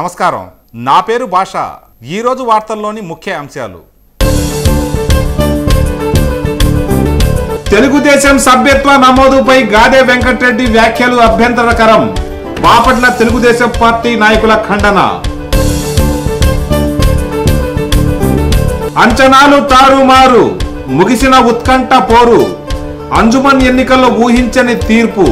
నమస్కారం నా పేరు భాష ఈరోజు వార్తల్లోని ముఖ్య అంశాలు తెలుగుదేశం సభ్యత్వ నమోదుపై గాదే వెంకటరెడ్డి వ్యాఖ్యలు అభ్యంతరకరం బాపట్ల తెలుగుదేశం పార్టీ నాయకుల ఖండన అంచనాలు తారుమారు ముగిసిన ఉత్కంఠ పోరు అంజుమన్ ఎన్నికల్లో ఊహించని తీర్పు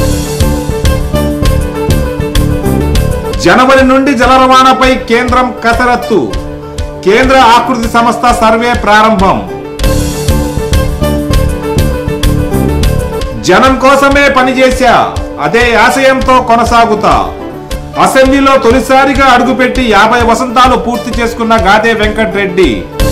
జనవరి నుండి జల రవాణాపై కేంద్రం కసరత్తు కేంద్ర ఆకృతి సంస్థ సర్వే ప్రారంభం జనం కోసమే పనిచేశా అదే ఆశయంతో కొనసాగుతా అసెంబ్లీలో తొలిసారిగా అడుగుపెట్టి యాభై వసంతాలు పూర్తి చేసుకున్న గాదే వెంకట్రెడ్డి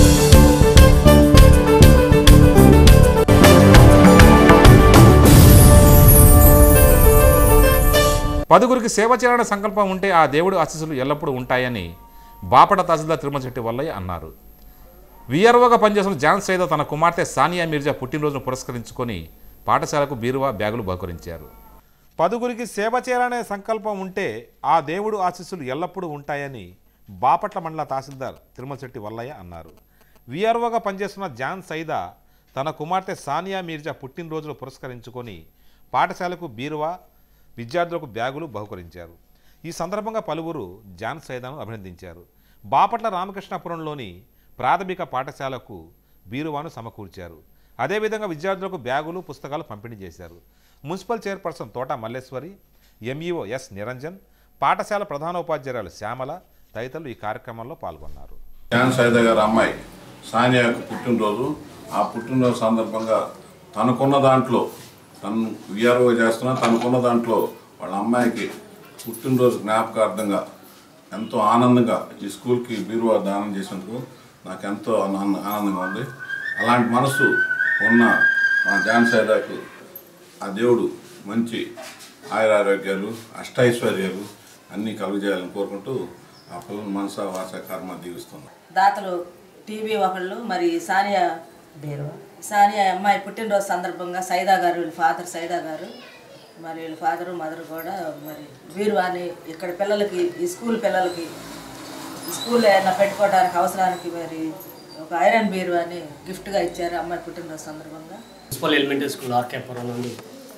పదుగురికి సేవ చేయాలనే సంకల్పం ఉంటే ఆ దేవుడి ఆశీస్సులు ఎల్లప్పుడూ ఉంటాయని బాపట తహసీల్దార్ తిరుమల శెట్టి వల్లయ్య అన్నారు విఆర్ఓగా పనిచేస్తున్న జాన్ సైదా తన కుమార్తె సానియా మీర్జా పుట్టినరోజును పురస్కరించుకొని పాఠశాలకు బీరువా బ్యాగులు బహుకరించారు పదుగురికి సేవ చేయాలనే సంకల్పం ఉంటే ఆ దేవుడు ఆశీస్సులు ఎల్లప్పుడూ ఉంటాయని బాపట్ల మండల తహసీల్దార్ తిరుమల శెట్టి వల్లయ్య అన్నారు విఆర్ఓగా పనిచేస్తున్న జాన్ సైదా తన కుమార్తె సానియా మీర్జా పుట్టినరోజును పురస్కరించుకొని పాఠశాలకు బీరువా విద్యార్థులకు బ్యాగులు బహుకరించారు ఈ సందర్భంగా పలువురు జాన్ సైదాను అభినందించారు బాపట్ల రామకృష్ణాపురంలోని ప్రాథమిక పాఠశాలకు బీరువాను సమకూర్చారు అదేవిధంగా విద్యార్థులకు బ్యాగులు పుస్తకాలు పంపిణీ చేశారు మున్సిపల్ చైర్పర్సన్ తోట మల్లేశ్వరి ఎంఈఓ ఎస్ నిరంజన్ పాఠశాల ప్రధానోపాధ్యాయురాలు శ్యామల తదితరులు ఈ కార్యక్రమంలో పాల్గొన్నారు ధ్యాన్ సైద గారి అమ్మాయి సానియా యొక్క పుట్టినరోజు ఆ పుట్టినరోజు సందర్భంగా తనకున్న దాంట్లో తను విఆర్ఓ చేస్తున్నా తనకున్న దాంట్లో వాళ్ళ అమ్మాయికి పుట్టినరోజు జ్ఞాపకార్థంగా ఎంతో ఆనందంగా ఈ స్కూల్కి బీరువా దానం చేసినందుకు నాకు ఎంతో ఆనంద- ఆనందంగా ఉంది అలాంటి మనసు ఉన్న మా జాన్ సైదాకు ఆ దేవుడు మంచి ఆయురారోగ్యాలు అష్టైశ్వర్యాలు అన్నీ కలుగజేయాలని కోరుకుంటూ ఆ పిల్లల మనసా వాస కర్మ దీవిస్తున్నాను దాతలు టీవీ ఒకళ్ళు మరి సానియా సానియా అమ్మాయి పుట్టినరోజు సందర్భంగా సైదా గారు వీళ్ళ ఫాదర్ సైదా గారు మరి వీళ్ళ ఫాదరు మదర్ కూడా మరి వీరు అని ఇక్కడ పిల్లలకి ఈ స్కూల్ పిల్లలకి ఈ స్కూల్లో ఏమైనా పెట్టుకోవడానికి అవసరానికి మరి ఒక ఐరన్ బీరు అని గిఫ్ట్గా ఇచ్చారు అమ్మాయి పుట్టినరోజు సందర్భంగా మున్సిపల్ ఎలిమెంటరీ స్కూల్ ఆర్కేపురం నుండి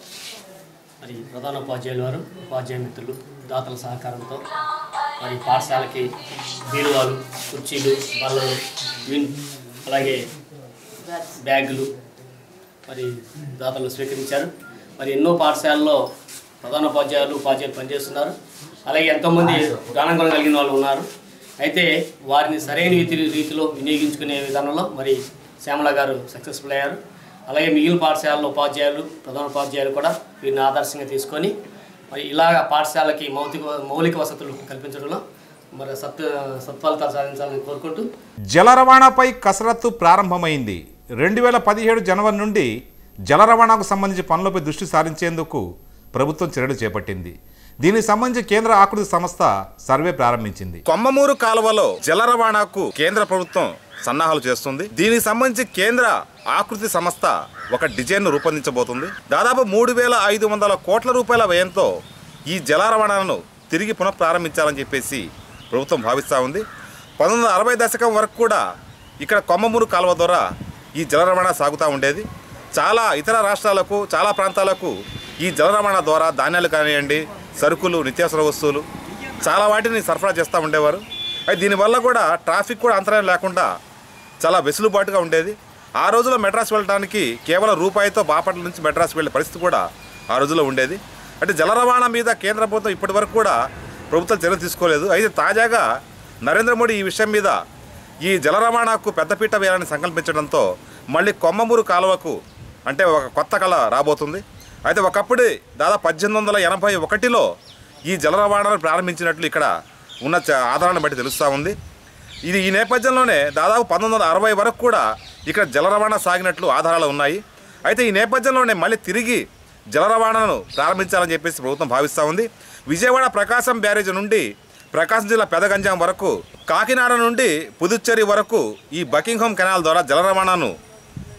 మరి ప్రధాన ఉపాధ్యాయులు వారు ఉపాధ్యాయ మిత్రులు దాతల సహకారంతో మరి పాఠశాలకి బీరువాలు కుర్చీలు బల్లలు యూన్ అలాగే బ్యాగులు మరి దాతలు స్వీకరించారు మరి ఎన్నో పాఠశాలల్లో ప్రధాన ఉపాధ్యాయులు ఉపాధ్యాయులు పనిచేస్తున్నారు అలాగే ఎంతోమంది జ్ఞానం కలిగిన వాళ్ళు ఉన్నారు అయితే వారిని సరైన రీతి రీతిలో వినియోగించుకునే విధానంలో మరి శ్యామల గారు సక్సెస్ఫుల్ అయ్యారు అలాగే మిగిలిన పాఠశాలలో ఉపాధ్యాయులు ప్రధాన ఉపాధ్యాయులు కూడా వీరిని ఆదర్శంగా తీసుకొని మరి ఇలాగ పాఠశాలకి మౌలిక మౌలిక వసతులు కల్పించడంలో మరి సత్ సత్ఫలితాలు సాధించాలని కోరుకుంటూ జల రవాణాపై కసరత్తు ప్రారంభమైంది రెండు వేల పదిహేడు జనవరి నుండి జల రవాణాకు సంబంధించి పనులపై దృష్టి సారించేందుకు ప్రభుత్వం చర్యలు చేపట్టింది దీనికి సంబంధించి కేంద్ర ఆకృతి సంస్థ సర్వే ప్రారంభించింది కొమ్మమూరు కాలువలో జల రవాణాకు కేంద్ర ప్రభుత్వం సన్నాహాలు చేస్తుంది దీనికి సంబంధించి కేంద్ర ఆకృతి సంస్థ ఒక డిజైన్ను రూపొందించబోతుంది దాదాపు మూడు వేల ఐదు వందల కోట్ల రూపాయల వ్యయంతో ఈ జల రవాణాను తిరిగి పునఃప్రారంభించాలని చెప్పేసి ప్రభుత్వం భావిస్తూ ఉంది పంతొమ్మిది వందల అరవై దశకం వరకు కూడా ఇక్కడ కొమ్మమూరు కాలువ ద్వారా ఈ జల రవాణా సాగుతూ ఉండేది చాలా ఇతర రాష్ట్రాలకు చాలా ప్రాంతాలకు ఈ జల రవాణా ద్వారా ధాన్యాలు కానివ్వండి సరుకులు నిత్యావసర వస్తువులు చాలా వాటిని సరఫరా చేస్తూ ఉండేవారు అయితే దీనివల్ల కూడా ట్రాఫిక్ కూడా అంతరాయం లేకుండా చాలా వెసులుబాటుగా ఉండేది ఆ రోజుల్లో మెడ్రాస్ వెళ్ళడానికి కేవలం రూపాయితో బాపట్ల నుంచి మెడ్రాస్ వెళ్ళే పరిస్థితి కూడా ఆ రోజుల్లో ఉండేది అంటే జల రవాణా మీద కేంద్ర ప్రభుత్వం ఇప్పటి వరకు కూడా ప్రభుత్వం చర్యలు తీసుకోలేదు అయితే తాజాగా నరేంద్ర మోడీ ఈ విషయం మీద ఈ జల రవాణాకు పెద్దపీట వేయాలని సంకల్పించడంతో మళ్ళీ కొమ్మమూరు కాలువకు అంటే ఒక కొత్త కళ రాబోతుంది అయితే ఒకప్పుడు దాదాపు పద్దెనిమిది వందల ఎనభై ఒకటిలో ఈ జల రవాణాను ప్రారంభించినట్లు ఇక్కడ ఉన్న చ- ఆధారాన్ని బట్టి తెలుస్తూ ఉంది ఇది ఈ నేపథ్యంలోనే దాదాపు పంతొమ్మిది వందల అరవై వరకు కూడా ఇక్కడ జల రవాణా సాగినట్లు ఆధారాలు ఉన్నాయి అయితే ఈ నేపథ్యంలోనే మళ్ళీ తిరిగి జల రవాణాను ప్రారంభించాలని చెప్పేసి ప్రభుత్వం భావిస్తూ ఉంది విజయవాడ ప్రకాశం బ్యారేజ్ నుండి ప్రకాశం జిల్లా పెదగంజాం వరకు కాకినాడ నుండి పుదుచ్చేరి వరకు ఈ బకింగ్హామ్ కెనాల్ ద్వారా జల రవాణాను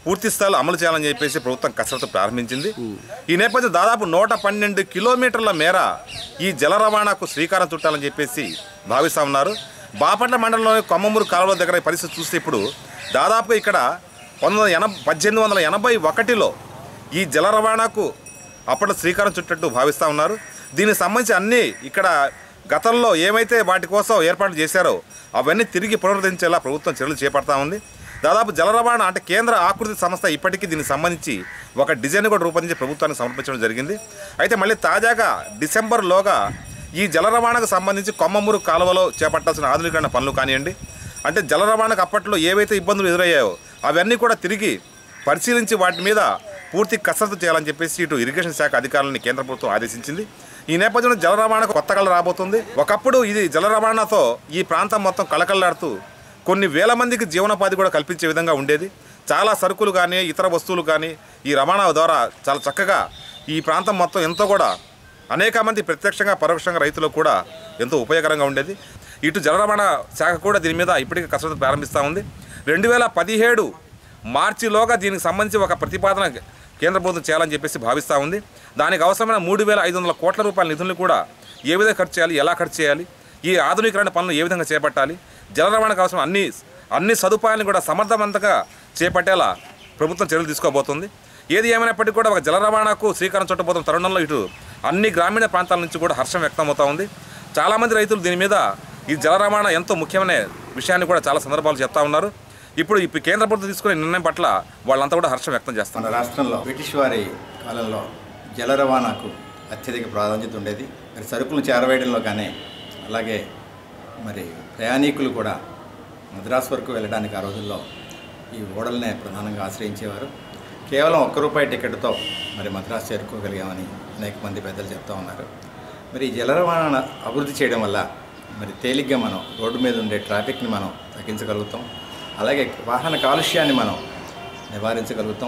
పూర్తి స్థాయిలో అమలు చేయాలని చెప్పేసి ప్రభుత్వం కసరత్తు ప్రారంభించింది ఈ నేపథ్యం దాదాపు నూట పన్నెండు కిలోమీటర్ల మేర ఈ జల రవాణాకు శ్రీకారం చుట్టాలని చెప్పేసి భావిస్తూ ఉన్నారు బాపట్ల మండలంలోని కొమ్మమూరు కాలువల దగ్గర ఈ పరిస్థితి చూస్తే ఇప్పుడు దాదాపు ఇక్కడ పంతొమ్మిది వందల ఎనభై పద్దెనిమిది వందల ఎనభై ఒకటిలో ఈ జల రవాణాకు అప్పట్లో శ్రీకారం చుట్టట్టు భావిస్తూ ఉన్నారు దీనికి సంబంధించి అన్నీ ఇక్కడ గతంలో ఏమైతే వాటి కోసం ఏర్పాట్లు చేశారో అవన్నీ తిరిగి పునరుద్ధరించేలా ప్రభుత్వం చర్యలు చేపడతా ఉంది దాదాపు జల రవాణా అంటే కేంద్ర ఆకృతి సంస్థ ఇప్పటికీ దీనికి సంబంధించి ఒక డిజైన్ కూడా రూపొందించి ప్రభుత్వానికి సమర్పించడం జరిగింది అయితే మళ్ళీ తాజాగా డిసెంబర్లోగా ఈ జల రవాణాకు సంబంధించి కొమ్మమూరు కాలువలో చేపట్టాల్సిన ఆధునీకరణ పనులు కానివ్వండి అంటే జల రవాణాకు అప్పట్లో ఏవైతే ఇబ్బందులు ఎదురయ్యాయో అవన్నీ కూడా తిరిగి పరిశీలించి వాటి మీద పూర్తి కసరత్తు చేయాలని చెప్పేసి ఇటు ఇరిగేషన్ శాఖ అధికారులని కేంద్ర ప్రభుత్వం ఆదేశించింది ఈ నేపథ్యంలో జల రవాణాకు కొత్త కళ రాబోతుంది ఒకప్పుడు ఇది జల రవాణాతో ఈ ప్రాంతం మొత్తం కళకళలాడుతూ కొన్ని వేల మందికి జీవనోపాధి కూడా కల్పించే విధంగా ఉండేది చాలా సరుకులు కానీ ఇతర వస్తువులు కానీ ఈ రవాణా ద్వారా చాలా చక్కగా ఈ ప్రాంతం మొత్తం ఎంతో కూడా అనేక మంది ప్రత్యక్షంగా పరోక్షంగా రైతులకు కూడా ఎంతో ఉపయోగకరంగా ఉండేది ఇటు జల రవాణా శాఖ కూడా దీని మీద ఇప్పటికే కసరత్తు ప్రారంభిస్తూ ఉంది రెండు వేల పదిహేడు మార్చిలోగా దీనికి సంబంధించి ఒక ప్రతిపాదన కేంద్ర ప్రభుత్వం చేయాలని చెప్పేసి భావిస్తూ ఉంది దానికి అవసరమైన మూడు వేల ఐదు వందల కోట్ల రూపాయల నిధులను కూడా ఏ విధంగా ఖర్చు చేయాలి ఎలా ఖర్చు చేయాలి ఈ ఆధునీకరణ పనులు ఏ విధంగా చేపట్టాలి జల రవాణాకు అవసరం అన్ని అన్ని సదుపాయాలను కూడా సమర్థవంతంగా చేపట్టేలా ప్రభుత్వం చర్యలు తీసుకోబోతుంది ఏది ఏమైనప్పటికీ కూడా ఒక జల రవాణాకు శ్రీకారం చుట్టబోతున్న తరుణంలో ఇటు అన్ని గ్రామీణ ప్రాంతాల నుంచి కూడా హర్షం వ్యక్తం అవుతా ఉంది చాలామంది రైతులు దీని మీద ఈ జల రవాణా ఎంతో ముఖ్యమైన విషయాన్ని కూడా చాలా సందర్భాలు చెప్తా ఉన్నారు ఇప్పుడు ఇప్పుడు కేంద్ర ప్రభుత్వం తీసుకునే నిర్ణయం పట్ల వాళ్ళంతా కూడా హర్షం వ్యక్తం చేస్తున్నారు మన రాష్ట్రంలో బ్రిటిష్ వారి కాలంలో జల రవాణాకు అత్యధిక ప్రాధాన్యత ఉండేది మరి సరుకులను చేరవేయడంలో కానీ అలాగే మరి ప్రయాణికులు కూడా మద్రాసు వరకు వెళ్ళడానికి ఆ రోజుల్లో ఈ ఓడలనే ప్రధానంగా ఆశ్రయించేవారు కేవలం ఒక్క రూపాయి టికెట్తో మరి మద్రాసు చేరుకోగలిగామని అనేక మంది పెద్దలు చెప్తా ఉన్నారు మరి ఈ జల రవాణా అభివృద్ధి చేయడం వల్ల మరి తేలిగ్గా మనం రోడ్డు మీద ఉండే ట్రాఫిక్ని మనం తగ్గించగలుగుతాం అలాగే వాహన కాలుష్యాన్ని మనం నివారించగలుగుతాం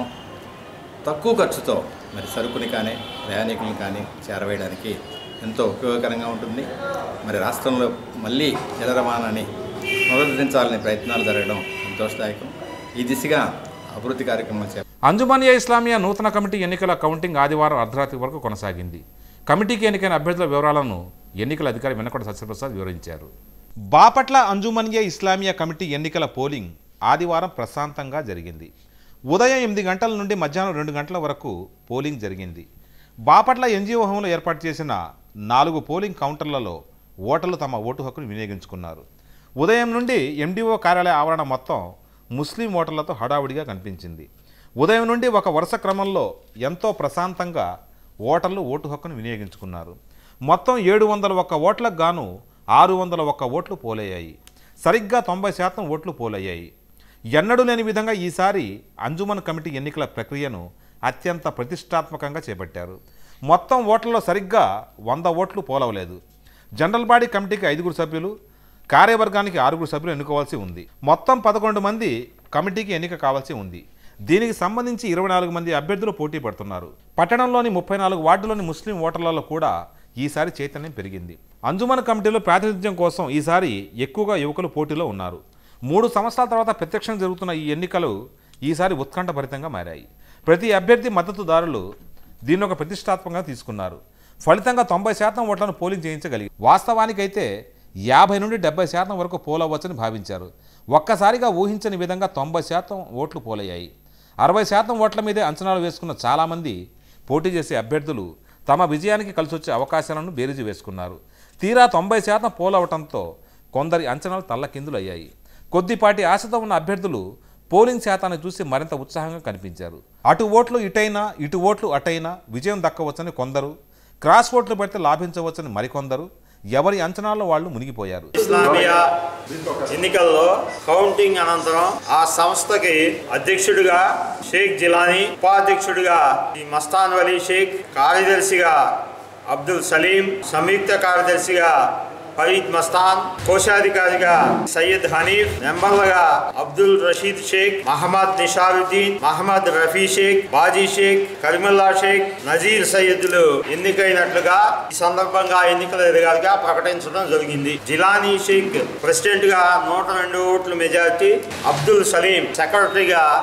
తక్కువ ఖర్చుతో మరి సరుకుని కానీ ప్రయాణికులను కానీ చేరవేయడానికి ఎంతో ఉపయోగకరంగా ఉంటుంది మరి రాష్ట్రంలో మళ్ళీ జల రవాణాని పునరుద్ధరించాలనే ప్రయత్నాలు జరగడం సంతోషదాయకం ఈ దిశగా అభివృద్ధి కార్యక్రమాలు చేప అంజుమానియా ఇస్లామియా నూతన కమిటీ ఎన్నికల కౌంటింగ్ ఆదివారం అర్ధరాత్రి వరకు కొనసాగింది కమిటీకి ఎన్నికైన అభ్యర్థుల వివరాలను ఎన్నికల అధికారి వెనకొండ సత్యప్రసాద్ వివరించారు బాపట్ల అంజుమనియా ఇస్లామియా కమిటీ ఎన్నికల పోలింగ్ ఆదివారం ప్రశాంతంగా జరిగింది ఉదయం ఎనిమిది గంటల నుండి మధ్యాహ్నం రెండు గంటల వరకు పోలింగ్ జరిగింది బాపట్ల ఎన్జిఓ హోంలో ఏర్పాటు చేసిన నాలుగు పోలింగ్ కౌంటర్లలో ఓటర్లు తమ ఓటు హక్కును వినియోగించుకున్నారు ఉదయం నుండి ఎండిఓ కార్యాలయ ఆవరణ మొత్తం ముస్లిం ఓటర్లతో హడావుడిగా కనిపించింది ఉదయం నుండి ఒక వరుస క్రమంలో ఎంతో ప్రశాంతంగా ఓటర్లు ఓటు హక్కును వినియోగించుకున్నారు మొత్తం ఏడు వందల ఒక్క ఓట్లకు గాను ఆరు వందల ఒక్క ఓట్లు పోలయ్యాయి సరిగ్గా తొంభై శాతం ఓట్లు పోలయ్యాయి ఎన్నడూ లేని విధంగా ఈసారి అంజుమన్ కమిటీ ఎన్నికల ప్రక్రియను అత్యంత ప్రతిష్టాత్మకంగా చేపట్టారు మొత్తం ఓట్లలో సరిగ్గా వంద ఓట్లు పోలవలేదు జనరల్ బాడీ కమిటీకి ఐదుగురు సభ్యులు కార్యవర్గానికి ఆరుగురు సభ్యులు ఎన్నుకోవాల్సి ఉంది మొత్తం పదకొండు మంది కమిటీకి ఎన్నిక కావాల్సి ఉంది దీనికి సంబంధించి ఇరవై నాలుగు మంది అభ్యర్థులు పోటీ పడుతున్నారు పట్టణంలోని ముప్పై నాలుగు వార్డులోని ముస్లిం ఓటర్లలో కూడా ఈసారి చైతన్యం పెరిగింది అంజుమన్ కమిటీలో ప్రాతినిధ్యం కోసం ఈసారి ఎక్కువగా యువకులు పోటీలో ఉన్నారు మూడు సంవత్సరాల తర్వాత ప్రత్యక్షంగా జరుగుతున్న ఈ ఎన్నికలు ఈసారి ఉత్కంఠభరితంగా మారాయి ప్రతి అభ్యర్థి మద్దతుదారులు దీన్ని ఒక ప్రతిష్టాత్మకంగా తీసుకున్నారు ఫలితంగా తొంభై శాతం ఓట్లను పోలింగ్ చేయించగలిగి వాస్తవానికైతే యాభై నుండి డెబ్బై శాతం వరకు పోలవచ్చని భావించారు ఒక్కసారిగా ఊహించని విధంగా తొంభై శాతం ఓట్లు పోలయ్యాయి అరవై శాతం ఓట్ల మీదే అంచనాలు వేసుకున్న చాలామంది పోటీ చేసే అభ్యర్థులు తమ విజయానికి కలిసొచ్చే అవకాశాలను బేరీజు వేసుకున్నారు తీరా తొంభై శాతం పోలవటంతో కొందరి అంచనాలు తల్లకిందులు అయ్యాయి కొద్దిపాటి ఆశతో ఉన్న అభ్యర్థులు పోలింగ్ శాతాన్ని చూసి మరింత ఉత్సాహంగా కనిపించారు అటు ఓట్లు ఇటైనా ఇటు ఓట్లు అటైనా విజయం దక్కవచ్చని కొందరు క్రాస్ ఓట్లు పెడితే లాభించవచ్చని మరికొందరు ఎవరి అంచనాల్లో వాళ్ళు మునిగిపోయారు ఇస్లామియా ఎన్నికల్లో కౌంటింగ్ అనంతరం ఆ సంస్థకి అధ్యక్షుడిగా షేక్ జిలానీ ఉపాధ్యక్షుడిగా ఈ మస్తాన్ వలీ షేక్ కార్యదర్శిగా అబ్దుల్ సలీం సంయుక్త కార్యదర్శిగా ఫరీద్ మస్తాన్ కోశాధికారిగా సయ్యద్ హనీఫ్ మెంబర్లుగా అబ్దుల్ రషీద్ షేక్ మహమ్మద్ నిషారుద్దీన్ మహమ్మద్ రఫీ షేక్ బాజీ షేక్ కరిముల్లా షేక్ నజీర్ సయ్యద్లు ఎన్నికైనట్లుగా ఈ సందర్భంగా ఎన్నికల అధికారిగా ప్రకటించడం జరిగింది జిలానీ షేక్ ప్రెసిడెంట్ గా నూట రెండు ఓట్ల మెజార్టీ అబ్దుల్ సలీం సెక్రటరీగా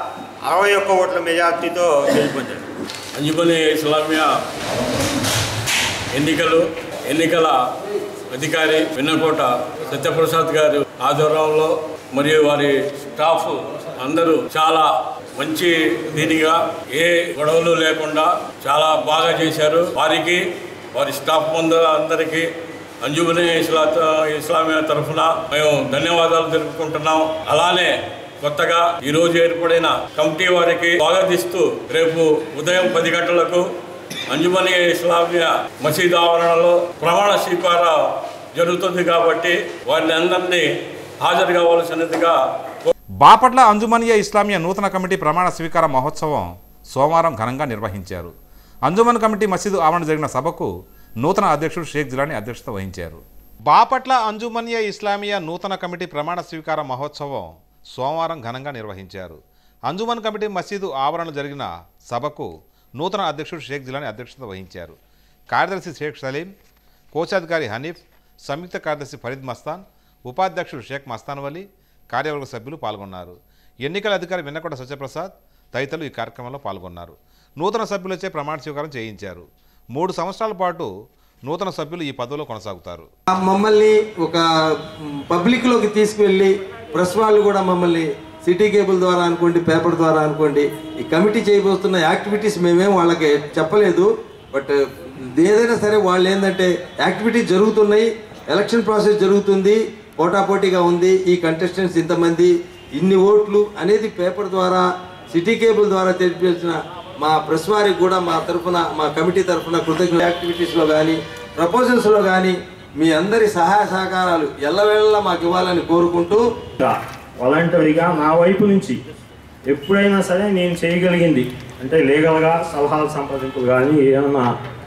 అరవై ఒక్క ఓట్ల మెజార్టీతో గెలుపొందాడు అంజుమని ఇస్లామియా ఎన్నికలు ఎన్నికల అధికారి విన్నకోట సత్యప్రసాద్ గారు ఆధ్వర్యంలో మరియు వారి స్టాఫ్ అందరూ చాలా మంచి దీనిగా ఏ గొడవలు లేకుండా చాలా బాగా చేశారు వారికి వారి స్టాఫ్ ముందు అందరికీ అంజుమని ఇస్లా ఇస్లామియా తరఫున మేము ధన్యవాదాలు తెలుపుకుంటున్నాం అలానే కొత్తగా ఈ రోజు ఏర్పడిన కమిటీ వారికి స్వాగతిస్తూ రేపు ఉదయం పది గంటలకు అంజుమని ఇస్లామియా మసీద్ ఆవరణలో ప్రమాణ స్వీకారం జరుగుతుంది కాబట్టి వారిని అందరినీ హాజరు కావాల్సినదిగా బాపట్ల అంజుమనియా ఇస్లామియా నూతన కమిటీ ప్రమాణ స్వీకార మహోత్సవం సోమవారం ఘనంగా నిర్వహించారు అంజుమన్ కమిటీ మసీదు ఆవరణ జరిగిన సభకు నూతన అధ్యక్షుడు షేక్ జిలాని అధ్యక్షత వహించారు బాపట్ల అంజుమనియా ఇస్లామియా నూతన కమిటీ ప్రమాణ స్వీకార మహోత్సవం సోమవారం ఘనంగా నిర్వహించారు అంజుమన్ కమిటీ మసీదు ఆవరణ జరిగిన సభకు నూతన అధ్యక్షుడు షేక్ జిలాని అధ్యక్షత వహించారు కార్యదర్శి షేక్ సలీం కోశాధికారి హనీఫ్ సంయుక్త కార్యదర్శి ఫరీద్ మస్తాన్ ఉపాధ్యక్షుడు షేక్ మస్తాన్ వలీ కార్యవర్గ సభ్యులు పాల్గొన్నారు ఎన్నికల అధికారి విన్నకొండ సత్యప్రసాద్ తదితరులు ఈ కార్యక్రమంలో పాల్గొన్నారు నూతన సభ్యులచే ప్రమాణ స్వీకారం చేయించారు మూడు సంవత్సరాల పాటు నూతన సభ్యులు ఈ పదవిలో కొనసాగుతారు మమ్మల్ని ఒక పబ్లిక్లోకి తీసుకువెళ్ళి ప్రెస్ వాళ్ళు కూడా మమ్మల్ని సిటీ కేబుల్ ద్వారా అనుకోండి పేపర్ ద్వారా అనుకోండి ఈ కమిటీ చేయబోతున్న యాక్టివిటీస్ మేమేం వాళ్ళకి చెప్పలేదు బట్ ఏదైనా సరే వాళ్ళు ఏంటంటే యాక్టివిటీస్ జరుగుతున్నాయి ఎలక్షన్ ప్రాసెస్ జరుగుతుంది పోటాపోటీగా ఉంది ఈ కంటెస్టెంట్స్ ఇంతమంది ఇన్ని ఓట్లు అనేది పేపర్ ద్వారా సిటీ కేబుల్ ద్వారా తెలిపించిన మా ప్రెస్ వారికి కూడా మా తరఫున మా కమిటీ తరఫున కృతజ్ఞ యాక్టివిటీస్లో కానీ ప్రపోజల్స్లో కానీ మీ అందరి సహాయ సహకారాలు ఎల్లవేళలా మాకు ఇవ్వాలని కోరుకుంటూ వాలంటరీగా నా వైపు నుంచి ఎప్పుడైనా సరే నేను చేయగలిగింది అంటే లీగల్గా సలహాలు సంప్రదింపులు కానీ ఏమన్నా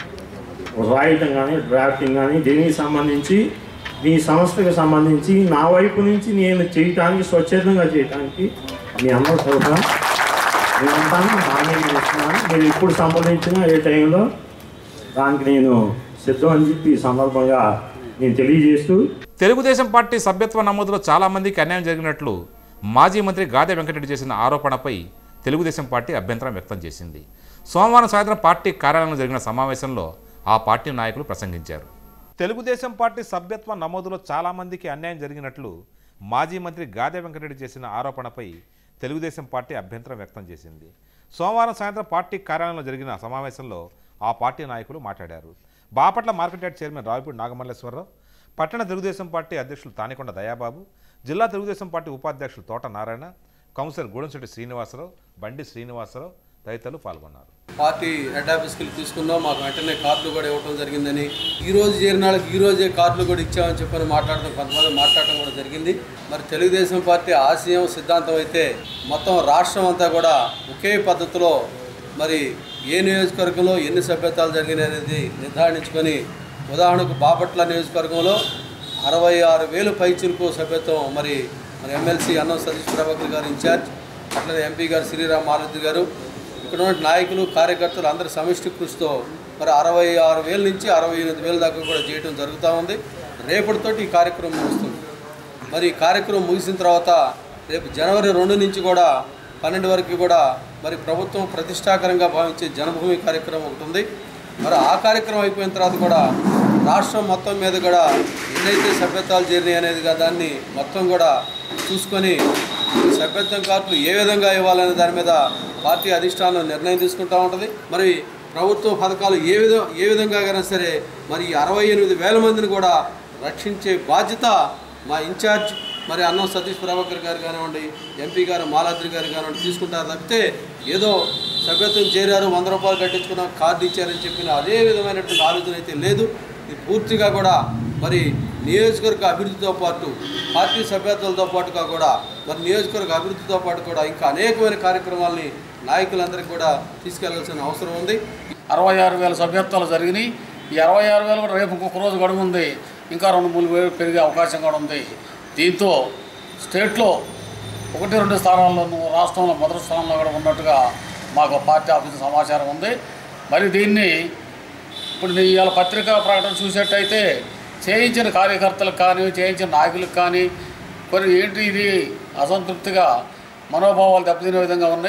రాయటం కానీ డ్రాఫ్టింగ్ కానీ దీనికి సంబంధించి మీ సంస్థకు సంబంధించి నా వైపు నుంచి నేను చేయటానికి స్వచ్ఛందంగా చేయటానికి మీ అందరి తరఫున నేను ఉంటాను హామీ ఇస్తున్నాను మీరు ఇప్పుడు సంబంధించిన ఏ టైంలో దానికి నేను సిద్ధం అని చెప్పి ఈ సందర్భంగా నేను తెలియజేస్తూ తెలుగుదేశం పార్టీ సభ్యత్వ నమోదులో చాలామందికి అన్యాయం జరిగినట్లు మాజీ మంత్రి గాదె వెంకటరెడ్డి చేసిన ఆరోపణపై తెలుగుదేశం పార్టీ అభ్యంతరం వ్యక్తం చేసింది సోమవారం సాయంత్రం పార్టీ కార్యాలయంలో జరిగిన సమావేశంలో ఆ పార్టీ నాయకులు ప్రసంగించారు తెలుగుదేశం పార్టీ సభ్యత్వ నమోదులో చాలామందికి అన్యాయం జరిగినట్లు మాజీ మంత్రి గాదె వెంకటరెడ్డి చేసిన ఆరోపణపై తెలుగుదేశం పార్టీ అభ్యంతరం వ్యక్తం చేసింది సోమవారం సాయంత్రం పార్టీ కార్యాలయంలో జరిగిన సమావేశంలో ఆ పార్టీ నాయకులు మాట్లాడారు Bapatla market yard chairman Ravipudi Nagamalleswara Rao పట్టణ తెలుగుదేశం పార్టీ అధ్యక్షులు తానికొండ దయాబాబు జిల్లా తెలుగుదేశం పార్టీ ఉపాధ్యక్షులు తోట నారాయణ కౌన్సిలర్ గూడెంశెట్టి శ్రీనివాసరావు బండి శ్రీనివాసరావు తదితరులు పాల్గొన్నారు పార్టీ హెడ్ ఆఫీస్కి వెళ్ళి తీసుకున్నాం మాకు వెంటనే కార్డులు కూడా ఇవ్వడం జరిగిందని ఈ రోజు చేరిన వాళ్ళకి ఈ రోజే కార్డులు కూడా ఇచ్చామని చెప్పని మాట్లాడడం కొంతమంది మాట్లాడడం కూడా జరిగింది మరి తెలుగుదేశం పార్టీ ఆశయం సిద్ధాంతం అయితే మొత్తం రాష్ట్రం అంతా కూడా ఒకే పద్ధతిలో మరి ఏ నియోజకవర్గంలో ఎన్ని సభ్యతాలు జరిగినాయి అనేది నిర్ధారించుకొని ఉదాహరణకు బాపట్ల నియోజకవర్గంలో అరవై ఆరు వేలు పైచిలుకు సభ్యత్వం మరి మరి ఎమ్మెల్సీ అన్నం సతీష్ ప్రభాకర్ గారు ఇన్ఛార్జ్ అట్లనే ఎంపీ గారు శ్రీరామ్ మారుతి గారు ఇక్కడ ఉన్న నాయకులు కార్యకర్తలు అందరి సమిష్టి కృషితో మరి అరవై ఆరు వేల నుంచి అరవై ఎనిమిది వేల దాకా కూడా చేయడం జరుగుతూ ఉంది రేపటితోటి ఈ కార్యక్రమం ముగుస్తుంది మరి ఈ కార్యక్రమం ముగిసిన తర్వాత రేపు జనవరి రెండు నుంచి కూడా పన్నెండు వరకు కూడా మరి ప్రభుత్వం ప్రతిష్టాకరంగా భావించే జనభూమి కార్యక్రమం ఒకటి ఉంది మరి ఆ కార్యక్రమం అయిపోయిన తర్వాత కూడా రాష్ట్రం మొత్తం మీద కూడా ఎన్నైతే సభ్యత్వాలు చేరినాయి అనేది గా దాన్ని మొత్తం కూడా చూసుకొని ఈ సభ్యత్వం కార్డులు ఏ విధంగా ఇవ్వాలనే దాని మీద పార్టీ అధిష్టానం నిర్ణయం తీసుకుంటూ ఉంటుంది మరి ప్రభుత్వ పథకాలు ఏ విధ ఏ విధంగా అయినా సరే మరి ఈ అరవై ఎనిమిది వేల మందిని కూడా రక్షించే బాధ్యత మా ఇన్ఛార్జ్ మరి అన్నం సతీష్ ప్రభాకర్ గారు కానివ్వండి ఎంపీ గారు మాలాద్రి గారు కానివ్వండి తీసుకుంటారు తప్పితే ఏదో సభ్యత్వం చేరారు వంద రూపాయలు కట్టించుకున్నాం కార్డు ఇచ్చారని చెప్పిన అదే విధమైనటువంటి ఆలోచన అయితే లేదు ఇది పూర్తిగా కూడా మరి నియోజకవర్గ అభివృద్ధితో పాటు పార్టీ సభ్యత్వాలతో పాటుగా కూడా మరి నియోజకవర్గ అభివృద్ధితో పాటు కూడా ఇంకా అనేకమైన కార్యక్రమాలని నాయకులందరికీ కూడా తీసుకెళ్లాల్సిన అవసరం ఉంది అరవై ఆరు వేల సభ్యత్వాలు జరిగినాయి ఈ అరవై ఆరు వేలు కూడా రేపు ఇంకొక రోజు గడువు ఉంది ఇంకా రెండు మూడు వేలు పెరిగే అవకాశం కూడా ఉంది దీంతో స్టేట్లో ఒకటి రెండు స్థానాల్లోనూ రాష్ట్రంలో మొదటి స్థానంలో కూడా ఉన్నట్టుగా మాకు పార్టీ ఆఫీస్ సమాచారం ఉంది మరి దీన్ని ఇప్పుడు నీ ఇవాళ పత్రికా ప్రకటన చూసేట్టయితే చేయించిన కార్యకర్తలకు కానీ చేయించిన నాయకులకు కానీ కొన్ని ఏంటి ఇది అసంతృప్తిగా మనోభావాలు దెబ్బతినే విధంగా ఉన్నాయి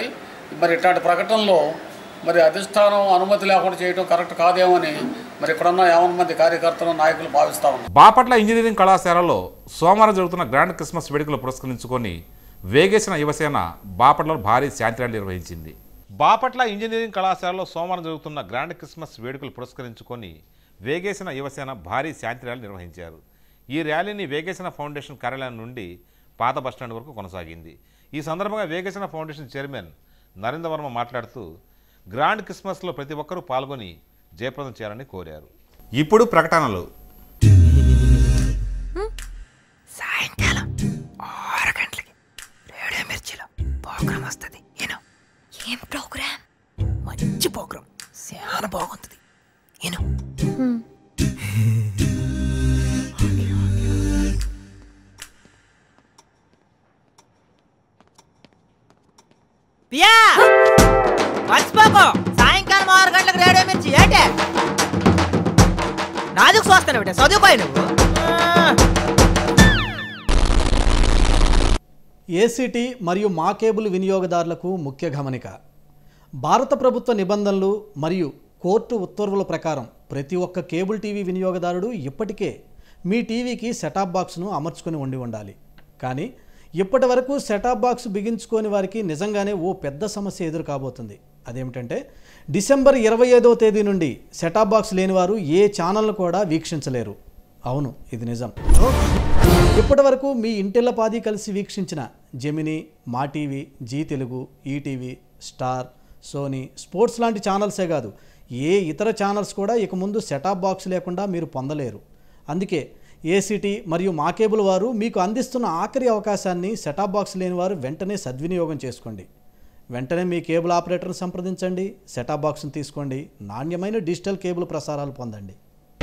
మరి ఇట్లాంటి ప్రకటనలో మరి అధిష్టానం అనుమతి లేకుండా చేయడం కరెక్ట్ కాదేమని మరి ఇక్కడున్న యావన్ మంది కార్యకర్తలు నాయకులు భావిస్తూ ఉన్నారు బాపట్ల ఇంజనీరింగ్ కళాశాలలో సోమవారం జరుగుతున్న గ్రాండ్ క్రిస్మస్ వేడుకలు పురస్కరించుకొని వేగేసిన యువసేన బాపట్లలో భారీ శాంతి ర్యాలీ నిర్వహించింది బాపట్ల ఇంజనీరింగ్ కళాశాలలో సోమవారం జరుగుతున్న గ్రాండ్ క్రిస్మస్ వేడుకలు పురస్కరించుకొని వేగేసిన యువసేన భారీ శాంతి ర్యాలీ నిర్వహించారు ఈ ర్యాలీని వేగేసిన ఫౌండేషన్ కార్యాలయం నుండి పాత బస్టాండ్ వరకు కొనసాగింది ఈ సందర్భంగా వేగేసిన ఫౌండేషన్ చైర్మన్ నరేంద్ర వర్మ మాట్లాడుతూ గ్రాండ్ క్రిస్మస్లో ప్రతి ఒక్కరూ పాల్గొని జయప్రదం చేయాలని కోరారు ఇప్పుడు ప్రకటనలు సాయంకాలం ఆరు గంటలకి రేడియో మిర్చిలో ప్రోగ్రామ్ వస్తుంది ఏను ఏం ప్రోగ్రామ్ మంచి ప్రోగ్రామ్ చాలా బాగుంటుంది ఏను పియా మర్చిపోకు సాయంకాలం ఆరు గంటలకు రేడియో మిర్చి ఏంటే నాజుకు చూస్తాను బిడ్డ చదువుకోయి నువ్వు ఏసీటీ మరియు మా కేబుల్ వినియోగదారులకు ముఖ్య గమనిక భారత ప్రభుత్వ నిబంధనలు మరియు కోర్టు ఉత్తర్వుల ప్రకారం ప్రతి ఒక్క కేబుల్ టీవీ వినియోగదారుడు ఇప్పటికే మీ టీవీకి సెటాప్ బాక్స్ను అమర్చుకొని ఉండి ఉండాలి కానీ ఇప్పటి వరకు సెటాప్ బాక్స్ బిగించుకోని వారికి నిజంగానే ఓ పెద్ద సమస్య ఎదురు కాబోతుంది అదేమిటంటే డిసెంబర్ ఇరవై ఐదవ తేదీ నుండి సెటాప్ బాక్స్ లేనివారు ఏ ఛానల్ను కూడా వీక్షించలేరు అవును ఇది నిజం ఇప్పటి వరకు మీ ఇంటిల్లపాది కలిసి వీక్షించిన Gemini Maa TV Zee Telugu ETV star Sony sports లాంటి ఛానల్సే కాదు ఏ ఇతర ఛానల్స్ కూడా ఇక ముందు సెటాప్ బాక్స్ లేకుండా మీరు పొందలేరు అందుకే ఏసీటీ మరియు మా కేబుల్ వారు మీకు అందిస్తున్న ఆఖరి అవకాశాన్ని సెటాప్ బాక్స్ లేని వారు వెంటనే సద్వినియోగం చేసుకోండి వెంటనే మీ కేబుల్ ఆపరేటర్ని సంప్రదించండి సెటాప్ బాక్స్ని తీసుకోండి నాణ్యమైన డిజిటల్ కేబుల్ ప్రసారాలు పొందండి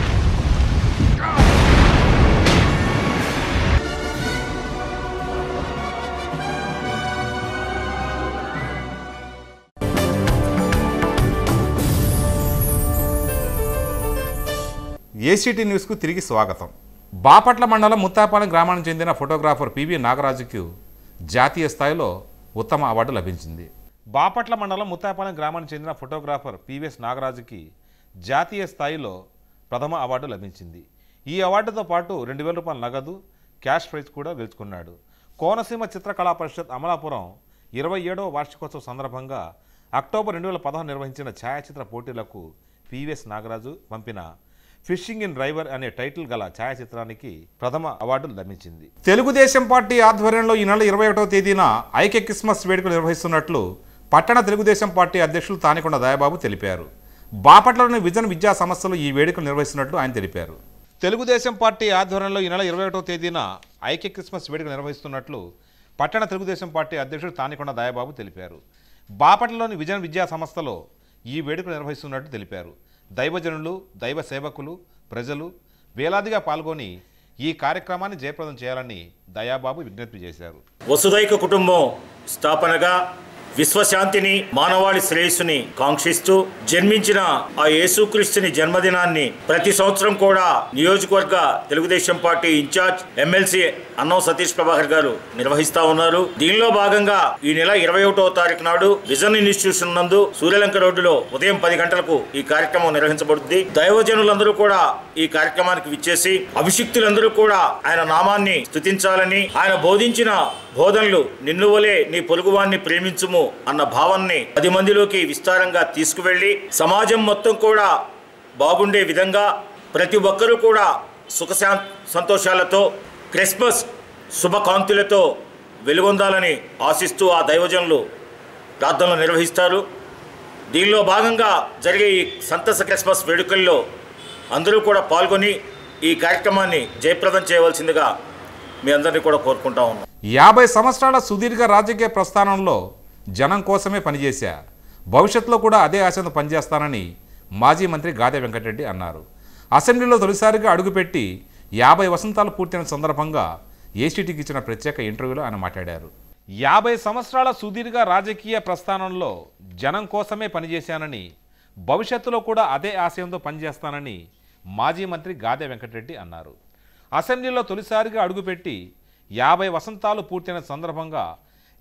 ఏసీటీ న్యూస్కు తిరిగి స్వాగతం బాపట్ల మండలం ముత్తాపాలెం గ్రామానికి చెందిన ఫోటోగ్రాఫర్ పివి నాగరాజుకు జాతీయ స్థాయిలో ఉత్తమ అవార్డు లభించింది బాపట్ల మండలం ముత్తాపాలెం గ్రామానికి చెందిన ఫోటోగ్రాఫర్ పివిఎస్ నాగరాజుకి జాతీయ స్థాయిలో ప్రథమ అవార్డు లభించింది ఈ అవార్డుతో పాటు రెండు వేల రూపాయల నగదు క్యాష్ ప్రైజ్ కూడా గెలుచుకున్నాడు కోనసీమ చిత్రకళా పరిషత్ అమలాపురం ఇరవై ఏడవ వార్షికోత్సవ సందర్భంగా అక్టోబర్ రెండు వేల పదహారు నిర్వహించిన ఛాయాచిత్ర పోటీలకు పివిఎస్ నాగరాజు పంపిన ఫిషింగ్ ఇన్ డ్రైవర్ అనే టైటిల్ గల ఛాయాచిత్రానికి ప్రథమ అవార్డు లభించింది తెలుగుదేశం పార్టీ ఆధ్వర్యంలో ఈ నెల ఇరవై ఒకటవ తేదీన ఐక్య క్రిస్మస్ వేడుకలు నిర్వహిస్తున్నట్లు పట్టణ తెలుగుదేశం పార్టీ అధ్యక్షులు తానికొండ దయాబాబు తెలిపారు బాపట్లలోని విజన్ విద్యా సంస్థలు ఈ వేడుకలు నిర్వహిస్తున్నట్లు ఆయన తెలిపారు తెలుగుదేశం పార్టీ ఆధ్వర్యంలో ఈ నెల ఇరవై ఒకటో తేదీన ఐక్య క్రిస్మస్ వేడుక నిర్వహిస్తున్నట్లు పట్టణ తెలుగుదేశం పార్టీ అధ్యక్షుడు తానికొండ దయాబాబు తెలిపారు బాపట్లలోని విజన్ విద్యా సంస్థలో ఈ వేడుక నిర్వహిస్తున్నట్లు తెలిపారు దైవజనులు దైవ సేవకులు ప్రజలు వేలాదిగా పాల్గొని ఈ కార్యక్రమాన్ని జయప్రదం చేయాలని దయాబాబు విజ్ఞప్తి చేశారు వసుదైక కుటుంబం స్థాపనగా విశ్వశాంతిని మానవాళి శ్రేయస్సుని కాంక్షిస్తూ జన్మించిన ఆ యేసుక్రీస్తుని జన్మదినాన్ని ప్రతి సంవత్సరం కూడా నియోజకవర్గ తెలుగుదేశం పార్టీ ఇన్ఛార్జ్ ఎమ్మెల్సీ అన్నం సతీష్ ప్రభాకర్ గారు నిర్వహిస్తా ఉన్నారు దీనిలో భాగంగా ఈ నెల ఇరవై ఒకటో తారీఖు నాడు విజన్ ఇన్స్టిట్యూషన్ నందు సూర్యలంక రోడ్డులో ఉదయం పది గంటలకు ఈ కార్యక్రమం నిర్వహించబడుతుంది దైవజనులందరూ కూడా ఈ కార్యక్రమానికి విచ్చేసి అభిషిక్తులందరూ కూడా ఆయన నామాన్ని స్తుతించాలని ఆయన బోధించిన బోధనలు నిన్ను వలే నీ పొరుగువాన్ని ప్రేమించుము అన్న భావాన్ని పది మందిలోకి విస్తారంగా తీసుకువెళ్ళి సమాజం మొత్తం కూడా బాగుండే విధంగా ప్రతి ఒక్కరూ కూడా సుఖ శాం- సంతోషాలతో క్రిస్మస్ శుభకాంతులతో వెలుగొందాలని ఆశిస్తూ ఆ దైవజనులు ప్రార్థనలు నిర్వహిస్తారు దీనిలో భాగంగా జరిగే ఈ సంతస క్రిస్మస్ వేడుకల్లో అందరూ కూడా పాల్గొని ఈ కార్యక్రమాన్ని జయప్రదం చేయవలసిందిగా మీ అందరినీ కూడా కోరుకుంటా ఉన్నాం యాభై సంవత్సరాల సుదీర్ఘ రాజకీయ ప్రస్థానంలో జనం కోసమే పనిచేశా భవిష్యత్తులో కూడా అదే ఆశతో పనిచేస్తానని మాజీ మంత్రి గాదె వెంకటరెడ్డి అన్నారు అసెంబ్లీలో తొలిసారిగా అడుగుపెట్టి యాభై వసంతాలు పూర్తయిన సందర్భంగా ఏసీటీకి ఇచ్చిన ప్రత్యేక ఇంటర్వ్యూలో ఆయన మాట్లాడారు యాభై సంవత్సరాల సుదీర్ఘ రాజకీయ ప్రస్థానంలో జనం కోసమే పనిచేశానని భవిష్యత్తులో కూడా అదే ఆశయంతో పనిచేస్తానని మాజీ మంత్రి గాదె వెంకటరెడ్డి అన్నారు అసెంబ్లీలో తొలిసారిగా అడుగుపెట్టి యాభై వసంతాలు పూర్తయిన సందర్భంగా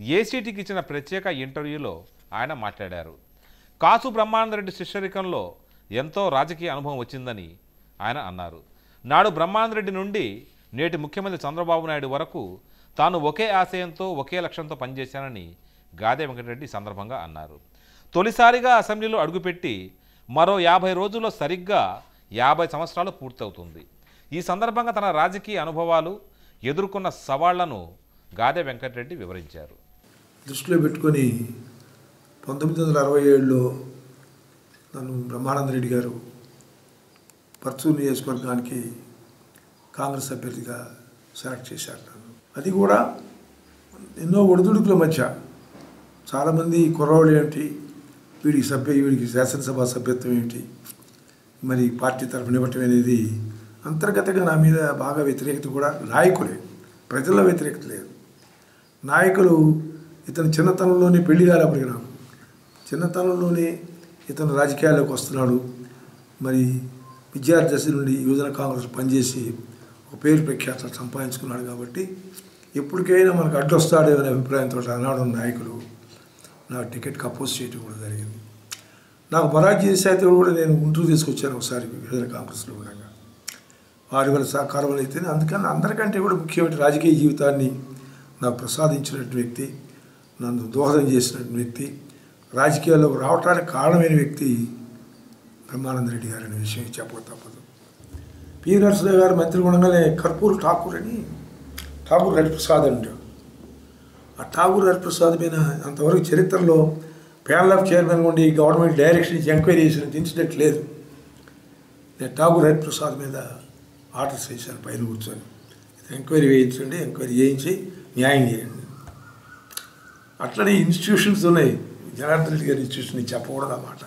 ఏసీటీకి ఇచ్చిన ప్రత్యేక ఇంటర్వ్యూలో ఆయన మాట్లాడారు కాసు బ్రహ్మానందరెడ్డి శిష్యరికంలో ఎంతో రాజకీయ అనుభవం వచ్చిందని ఆయన అన్నారు నాడు బ్రహ్మానందరెడ్డి నుండి నేటి ముఖ్యమంత్రి చంద్రబాబు నాయుడు వరకు తాను ఒకే ఆశయంతో ఒకే లక్ష్యంతో పనిచేశానని గాదే వెంకటరెడ్డి ఈ సందర్భంగా అన్నారు తొలిసారిగా అసెంబ్లీలో అడుగుపెట్టి మరో యాభై రోజుల్లో సరిగ్గా యాభై సంవత్సరాలు పూర్తవుతుంది ఈ సందర్భంగా తన రాజకీయ అనుభవాలు ఎదుర్కొన్న సవాళ్లను గాదే వెంకటరెడ్డి వివరించారు దృష్టిలో పెట్టుకొని పంతొమ్మిది వందల అరవై ఏడులో నన్ను బ్రహ్మానంద రెడ్డి గారు పర్చూరు నియోజకవర్గానికి కాంగ్రెస్ అభ్యర్థిగా సెలెక్ట్ చేశారు నన్ను అది కూడా ఎన్నో ఒడిదుడుకుల మధ్య చాలామంది కుర్రవాళ్ళు ఏమిటి వీడికి సభ్య వీడికి శాసనసభ సభ్యత్వం ఏమిటి మరి పార్టీ తరఫున ఇవ్వటం అనేది అంతర్గతంగా నా మీద బాగా వ్యతిరేకత కూడా నాయకులే ప్రజల్లో వ్యతిరేకత లేదు నాయకులు ఇతను చిన్నతనంలోనే పెళ్లి కాలప్పటికి నాకు చిన్నతనంలోనే ఇతను రాజకీయాల్లోకి వస్తున్నాడు మరి విద్యార్థి దశ నుండి యువజన కాంగ్రెస్ పనిచేసి ఒక పేరు ప్రఖ్యాతలు సంపాదించుకున్నాడు కాబట్టి ఎప్పటికైనా మనకు అడ్డొస్తాడే అనే అభిప్రాయంతో ఆనాడు నాయకులు నాకు టికెట్కి అపోజ్ చేయడం కూడా జరిగింది నాకు మొరార్జీ దేశాయ్ కూడా నేను గుంటూరు తీసుకొచ్చాను ఒకసారి యువజన కాంగ్రెస్లో ఉండగా వారి వల్ల సహకారం వల్ల అయితేనే అందుకని అందరికంటే కూడా ముఖ్యమైన రాజకీయ జీవితాన్ని నాకు ప్రసాదించినటువంటి వ్యక్తి నన్ను దోహదం చేసినటువంటి వ్యక్తి రాజకీయాల్లోకి రావడానికి కారణమైన వ్యక్తి బ్రహ్మానంద రెడ్డి గారు అనే విషయం చెప్పక తప్పదు పి నరసింహ గారు మంత్రి ఉండగానే కర్పూర్ ఠాకూర్ అని ఠాకూర్ హరిప్రసాద్ అంటారు ఆ ఠాకూర్ హరిప్రసాద్ మీద అంతవరకు చరిత్రలో ప్యానల్ ఆఫ్ చైర్మన్ ఉండి గవర్నమెంట్ డైరెక్షన్ ఇచ్చి ఎంక్వైరీ చేసిన ఇన్సిడెంట్ లేదు నేను ఠాకూర్ హరిప్రసాద్ మీద ఆర్డర్స్ వేశాను పైన కూర్చొని ఎంక్వైరీ వేయించండి ఎంక్వైరీ చేయించి న్యాయం చేయండి అట్లనే ఇన్స్టిట్యూషన్స్ ఉన్నాయి జనార్దన్ రెడ్డి గారి ఇన్స్టిట్యూషన్ నేను చెప్పకూడదు అన్నమాట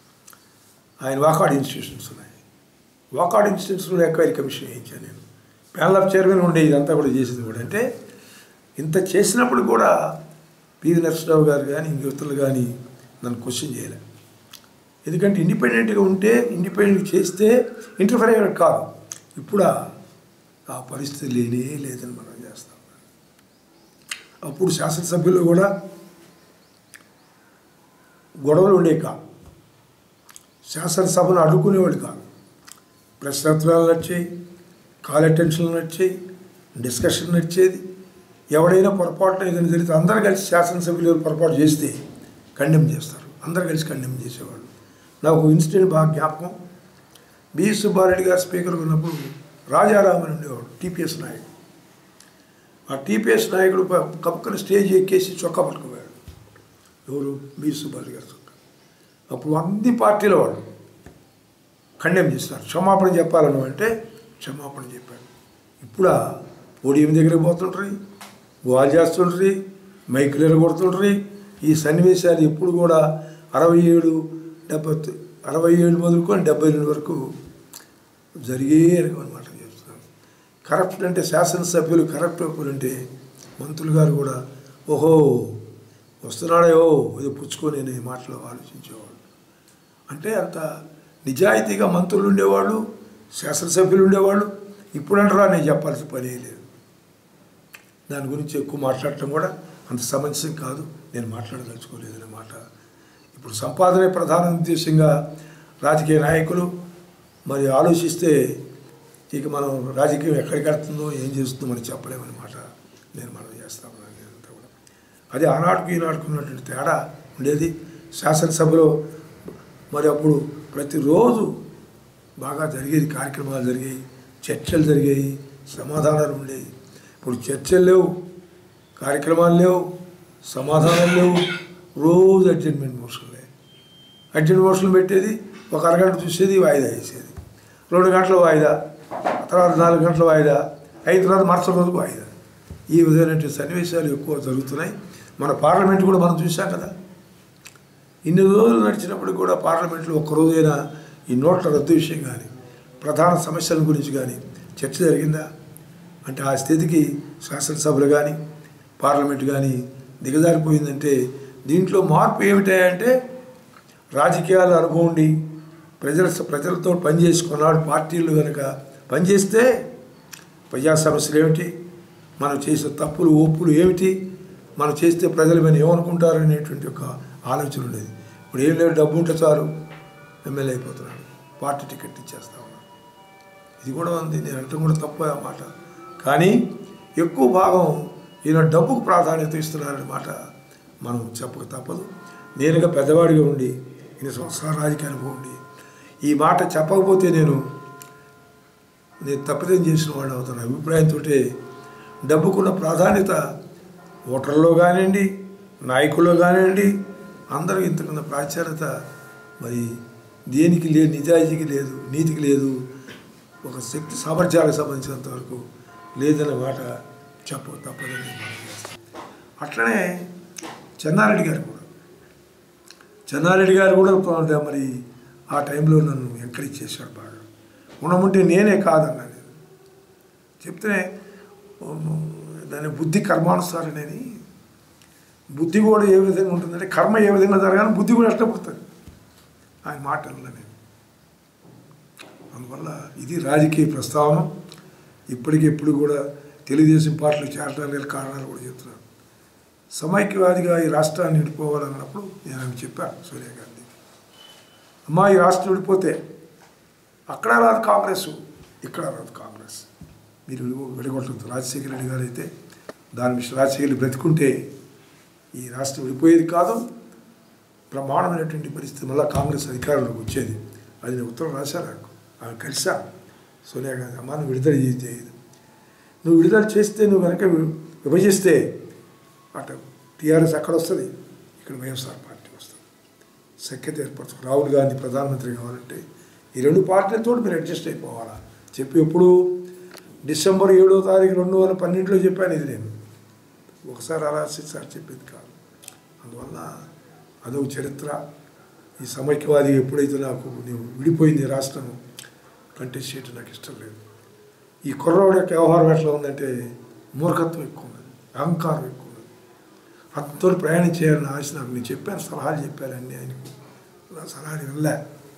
ఆయన వాకాడ్ ఇన్స్టిట్యూషన్స్ ఉన్నాయి వాకాడ్ ఇన్స్టిట్యూషన్లో ఎంక్వైరీ కమిషన్ వేయించాను నేను ప్యానల్ ఆఫ్ చైర్మన్ ఉండే ఇదంతా కూడా చేసింది కూడా అంటే ఇంత చేసినప్పుడు కూడా పివి నరసింహరావు గారు కానీ యువతలు కానీ నన్ను క్వశ్చన్ చేయలే ఎందుకంటే ఇండిపెండెంట్గా ఉంటే ఇండిపెండెంట్ చేస్తే ఇంటర్ఫర్ అయ్యేది కాదు ఇప్పుడు ఆ పరిస్థితి లేనే లేదని మనం చేస్తాం అప్పుడు శాసనసభ్యులు కూడా గొడవలు ఉండే కాదు శాసనసభను అడ్డుకునేవాళ్ళు కాదు ప్రశ్నోత్తరాలు నడిచాయి కాల్ అటెన్షన్లు నడిచాయి డిస్కషన్ నడిచేది ఎవడైనా పొరపాటున ఏదైనా జరిగితే అందరు కలిసి శాసనసభ్యులు పొరపాటు చేస్తే కండెమ్ చేస్తారు అందరు కలిసి కండెమ్ చేసేవాళ్ళు నాకు ఒక ఇన్సిడెంట్ బాగా జ్ఞాపకం బి సుబ్బారెడ్డి గారు స్పీకర్ ఉన్నప్పుడు రాజారామన్ ఉండేవాడు టీపీఎస్ నాయుడు ఆ టీపీఎస్ నాయకుడు కప్పుకొని స్టేజ్ ఎక్కేసి చొక్కా పట్టుకుపోయాడు ఎవరు బి సుబ్బారెడ్డి గారు చొక్కా అప్పుడు అన్ని పార్టీల వాళ్ళు ఖండెం చేస్తారు క్షమాపణ చెప్పాలను అంటే క్షమాపణ చెప్పాడు ఇప్పుడు పోడియం దగ్గర పోతుంటారు గోల్ చేస్తుంటారు మైకులు కొడుతుంటారు ఈ సన్నివేశాలు ఎప్పుడు కూడా అరవై ఏడు డెబ్బై అరవై ఏడు మొదలుకొని డెబ్బై రెండు వరకు జరిగే అనమాట చెప్తున్నాను కరప్ట్ అంటే శాసనసభ్యులు కరప్ట్ అంటే మంత్రులు గారు కూడా ఓహో వస్తున్నాడో ఇది పుచ్చుకొని అనే మాటలు ఆలోచించేవాళ్ళు అంటే అంత నిజాయితీగా మంత్రులు ఉండేవాళ్ళు శాసనసభ్యులు ఉండేవాళ్ళు ఇప్పుడు అంటారా నేను చెప్పాల్సిన పని లేదు దాని గురించి ఎక్కువ మాట్లాడటం కూడా అంత సమంజసం కాదు నేను మాట్లాడదలుచుకోలేదు అన్నమాట ఇప్పుడు సంపాదనే ప్రధాన ఉద్దేశంగా రాజకీయ నాయకులు మరి ఆలోచిస్తే ఇక మనం రాజకీయం ఎక్కడికి వెళ్తుందో ఏం చేస్తుందో మనం చెప్పలేమన్నమాట నేను మనం చేస్తాను అంతా కూడా అదే ఆనాటికి ఈనాటికి ఉన్నటువంటి తేడా ఉండేది శాసనసభలో మరి అప్పుడు ప్రతిరోజు బాగా జరిగేది కార్యక్రమాలు జరిగాయి చర్చలు జరిగాయి సమాధానాలు ఉండేవి ఇప్పుడు చర్చలు లేవు కార్యక్రమాలు లేవు సమాధానాలు లేవు రోజు అడ్జస్ట్మెంట్ మోషన్లే అడ్జస్ట్మెంట్ మోషన్లు పెట్టేది ఒక అరగంట చూసేది వాయిదా వేసేది రెండు గంటల వాయిదా తర్వాత నాలుగు గంటల వాయిదా అయిన తర్వాత మరుసటి రోజుకు వాయిదా ఈ విధమైన సన్నివేశాలు ఎక్కువ జరుగుతున్నాయి మన పార్లమెంట్ కూడా మనం చూసాం కదా ఇన్ని రోజులు నడిచినప్పుడు కూడా పార్లమెంట్లో ఒక్కరోజైనా ఈ నోట్ల రద్దు విషయం కానీ ప్రధాన సమస్యల గురించి కానీ చర్చ జరిగిందా అంటే ఆ స్థితికి శాసనసభలు కానీ పార్లమెంట్ కానీ దిగజారిపోయిందంటే దీంట్లో మార్పు ఏమిటాయంటే రాజకీయాల అనుభవం ఉండి ప్రజల ప్రజలతో పనిచేసుకున్నాడు పార్టీలు కనుక పనిచేస్తే ప్రజా సమస్యలు ఏమిటి మనం చేసిన తప్పులు ఒప్పులు ఏమిటి మనం చేస్తే ప్రజలు మేము ఏమనుకుంటారు అనేటువంటి ఒక ఆలోచన ఉండేది ఇప్పుడు ఏం లేదు డబ్బు ఉంటే చాలు ఎమ్మెల్యే అయిపోతున్నాడు పార్టీ టికెట్ ఇచ్చేస్తా ఉన్నారు ఇది కూడా ఉంది నేను అంటే కూడా తప్ప ఆ మాట కానీ ఎక్కువ భాగం ఈయన డబ్బుకు ప్రాధాన్యత ఇస్తున్నారనే మాట మనం చెప్పక తప్పదు నేనుగా పెద్దవాడిగా ఉండి ఇన్ని సంవత్సరాల రాజకీయ అనుభవం ఉండి ఈ మాట చెప్పకపోతే నేను నేను తప్పిదం చేసిన వాడిని అవుతాను అభిప్రాయంతో డబ్బుకున్న ప్రాధాన్యత ఓటర్లో కానివ్వండి నాయకుల్లో కానివ్వండి అందరూ ఇంతకున్న ప్రాచుర్యత మరి దేనికి లేదు నిజాయితీకి లేదు నీతికి లేదు ఒక శక్తి సామర్థ్యాలకు సంబంధించినంత వరకు లేదన్న మాట చెప్ప తప్పదని నేను మనవి చేస్తాను. అట్లనే చెన్నారెడ్డి గారు కూడా చెన్నారెడ్డి గారు కూడా ప- మరి ఆ టైంలో నన్ను ఎంకరేజ్ చేశాడు బాగా ఉండమంటే నేనే కాదన్నా నేను చెప్తే ఉమ్, దాని బుద్ధి కర్మానుసారనేది బుద్ధి కూడా ఏ విధంగా ఉంటుందంటే కర్మ ఏ విధంగా జరగాలి బుద్ధి కూడా ఎట్లా పుడుతుంది ఆయన మాటల్లో నేను అందువల్ల ఇది రాజకీయ ప్రస్తావన ఇప్పటికెప్పుడు కూడా తెలుగుదేశం పార్టీలో చేరడానికి గల కారణాలు కూడా చెప్తున్నాను సమైక్యవాదిగా ఈ రాష్ట్రాన్ని విడిపోవాలన్నప్పుడు నేను ఆమె చెప్పాను సోనియా గాంధీ అమ్మా ఈ రాష్ట్రం విడిపోతే అక్కడ రాదు కాంగ్రెస్ ఇక్కడ రాదు కాంగ్రెస్ మీరు విడిగొ- విడగొట్టద్దు రాజశేఖర రెడ్డి గారు అయితే దాని విషయం రాజశేఖర రెడ్డి బ్రతుకుంటే ఈ రాష్ట్రం విడిపోయేది కాదు బ్రహ్మాండమైనటువంటి పరిస్థితి మళ్ళీ కాంగ్రెస్ అధికారంలోకి వచ్చేది అది నేను ఉత్తరం రాశాను నాకు ఆమె కలిసా సోనియా గాంధీ అమ్మ నువ్వు విడుదల చేయదు నువ్వు విడుదల చేస్తే నువ్వు కనుక వి- విభజిస్తే అటు టీఆర్ఎస్ అక్కడ వస్తుంది ఇక్కడ వైఎస్ఆర్ పార్టీ వస్తుంది సఖ్యత ఏర్పరచు రాహుల్ గాంధీ ప్రధానమంత్రి కావాలంటే ఈ రెండు పార్టీలతో మీరు అడ్జస్ట్ అయిపోవాలా చెప్పి ఎప్పుడు డిసెంబర్ ఏడో తారీఖు రెండు వేల పన్నెండులో చెప్పాను ఇది నేను ఒకసారి ఆలోచించారు చెప్పేది కాదు అందువల్ల అదొక చరిత్ర ఈ సమైక్యవాది ఎప్పుడైతే నాకు నేను విడిపోయింది ఈ రాష్ట్రం కంటెస్ట్ చేయటం నాకు ఇష్టం లేదు ఈ కుర్రవాడి యొక్క వ్యవహారం ఎట్లా ఉందంటే మూర్ఖత్వం ఎక్కువ ఉంది అహంకారం ఎక్కువ ఉంది అతనితో ప్రయాణం చేయాలని ఆశ నాకు నేను చెప్పాను సలహాలు చెప్పాను అన్నీ ఆయనకు నా సలహాలు వినలే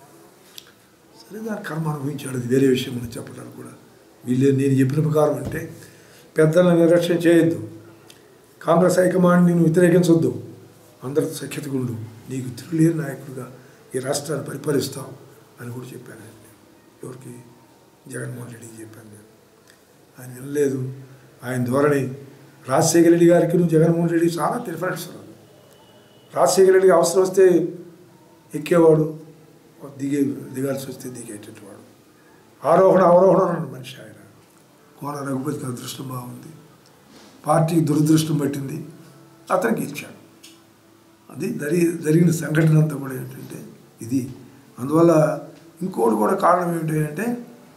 సరే దాని కర్మ అనుభవించాడు అది వేరే విషయం మనం చెప్పడానికి కూడా వీళ్ళు నేను చెప్పిన ప్రకారం అంటే పెద్దలను నిర్లక్ష్యం చేయొద్దు కాంగ్రెస్ హైకమాండ్ని నువ్వు వ్యతిరేకించొద్దు అందరితో సఖ్యతగా ఉండు నీకు తిరుగులేని నాయకుడిగా ఈ రాష్ట్రాన్ని పరిపాలిస్తావు అని కూడా చెప్పాను ఆయన ఎవరికి జగన్మోహన్ రెడ్డికి చెప్పాను నేను ఆయన వినలేదు ఆయన ధోరణి రాజశేఖర రెడ్డి గారికి నువ్వు జగన్మోహన్ రెడ్డి చాలా డిఫరెన్స్ ఉన్నది రాజశేఖర రెడ్డికి అవసరం వస్తే ఎక్కేవాడు దిగే దిగాల్సి వస్తే దిగేటటువంటి వాడు ఆరోహణ అవరోహణ ఉన్న మనిషి ఆయన కోన రఘుపతికి అదృష్టం బాగుంది పార్టీకి దురదృష్టం పట్టింది అతనికి ఇచ్చాడు అది జరి జరిగిన సంఘటన అంతా కూడా ఏంటంటే ఇది అందువల్ల ఇంకోటి కూడా కారణం ఏమిటి అంటే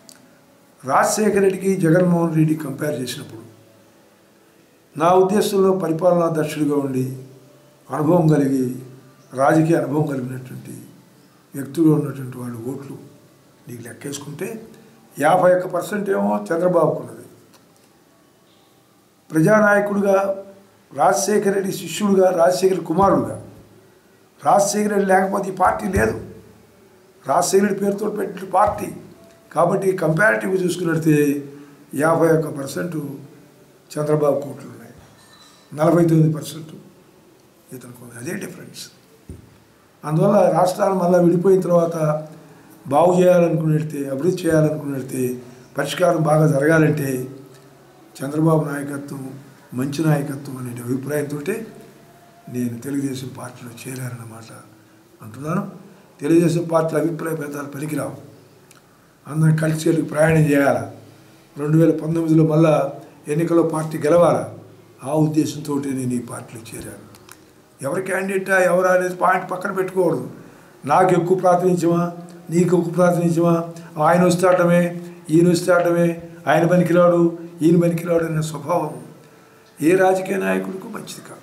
రాజశేఖర రెడ్డికి జగన్మోహన్ రెడ్డి కంపేర్ చేసినప్పుడు నా ఉద్దేశంలో పరిపాలనా దక్షుడిగా ఉండి అనుభవం కలిగి రాజకీయ అనుభవం కలిగినటువంటి వ్యక్తులు ఉన్నటువంటి వాళ్ళు ఓట్లు నీకు లెక్కేసుకుంటే యాభై ఒక్క పర్సెంట్ ఏమో చంద్రబాబుకు ఉన్నది ప్రజానాయకుడిగా రాజశేఖర రెడ్డి శిష్యుడుగా రాజశేఖర కుమారుడుగా రాజశేఖర రెడ్డి లేకపోతే ఈ పార్టీ లేదు రాజశేఖర రెడ్డి పేరుతో పెట్టిన పార్టీ కాబట్టి కంపారిటివ్ చూసుకున్నట్టే యాభై ఒక్క పర్సెంట్ చంద్రబాబు కోట్లు ఉన్నాయి నలభై తొమ్మిది పర్సెంట్ ఇతనికి ఉంది అదే డిఫరెన్స్ అందువల్ల రాష్ట్రాలు మళ్ళీ విడిపోయిన తర్వాత బాగు చేయాలనుకున్నట్టే అభివృద్ధి చేయాలనుకున్నట్టే పరిష్కారం బాగా జరగాలంటే చంద్రబాబు నాయకత్వం మంచి నాయకత్వం అనే అభిప్రాయంతో నేను తెలుగుదేశం పార్టీలో చేరానన్నమాట అంటున్నాను తెలుగుదేశం పార్టీ అభిప్రాయ భేదాలు పనికిరావు అందరం కలిసి వెళ్ళి ప్రయాణం చేయాలా రెండు వేల పంతొమ్మిదిలో మళ్ళా ఎన్నికల్లో పార్టీ గెలవాలా ఆ ఉద్దేశంతో నేను ఈ పార్టీలో చేరాను ఎవరి క్యాండిడేటా ఎవరా అనేది పాయింట్ పక్కన పెట్టుకోకూడదు నాకు ఎక్కువ ప్రాతినిధ్యమా నీకు ఎక్కువ ప్రాతినిధ్యమా ఆయన వస్తాడమే ఈయన వస్తాడమే ఆయన పనికిరాడు ఈయన పనికిరాడు అనే స్వభావం ఏ రాజకీయ నాయకుడికి మంచిది కాదు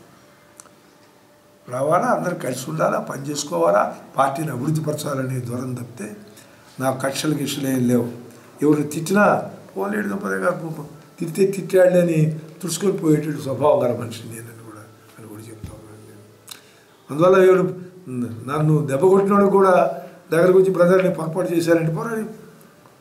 రావాలా అందరూ కలిసి ఉండాలా పని చేసుకోవాలా పార్టీని అభివృద్ధి పరచాలనే దూరం తప్పితే నాకు కక్షలు గిక్షలు ఏం లేవు ఎవరు తిట్టినా పోలేడు దంపతి గారు తిట్టితే తిట్టాడు అని తుడుచుకొని పోయేటట్టు స్వభావం గల మనిషి నేనని కూడా అని కూడా చెప్తా ఉన్నాను నేను అందువల్ల ఎవరు నన్ను దెబ్బ కొట్టినోడు కూడా దగ్గరకు వచ్చి బ్రదర్ని పొరపాటు చేశారంటే పోరాడి